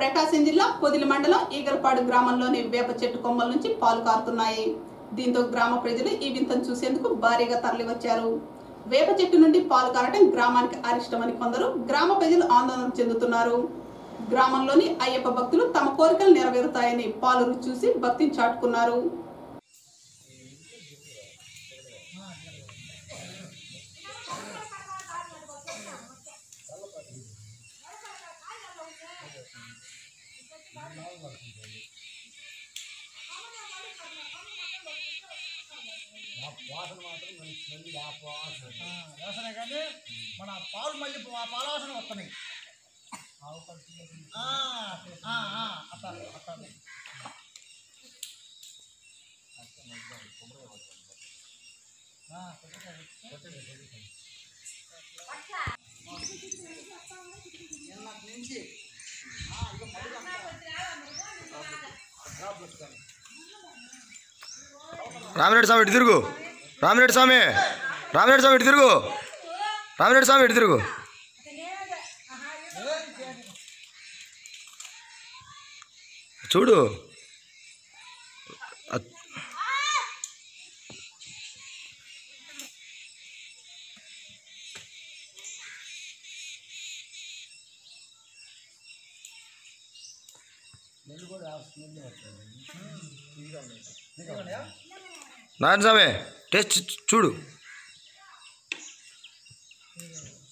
ప్రకాశం జిల్లా పొదిలి మండలం ఈగలపాడు గ్రామంలోని వేప చెట్టు కొమ్మల నుంచి పాలు కారుతున్నాయి దీంతో గ్రామ ప్రజలు ఈ వింతను చూసేందుకు భారీగా తరలివచ్చారు వేప చెట్టు నుండి పాలు కారటం గ్రామానికి అరిష్టమని కొందరు గ్రామ ప్రజలు ఆందోళన చెందుతున్నారు గ్రామంలోని అయ్యప్ప భక్తులు తమ కోరికలు నెరవేరుతాయని పాలు రుచి చూసి భక్తిని చాటుకున్నారు వ్యవసాయం కానీ మన పాలు మళ్ళీ పా- పాల వాసన వస్తున్నాయి ఆ, ఆ, ఆ, అట్లా అట్లా ఆ, నిన్నటి నుంచి ఆ, ఇక మళ్ళీ రామిరెడ్డి స్వామి ఇటు తిరుగు రామిరెడ్డి స్వామి రామిరెడ్డి స్వామి ఇటు తిరుగు రామిరెడ్డి స్వామి ఇటు తిరుగు చూడు అ- నారాయణ స్వామి టేస్ట్ చూ- చూడు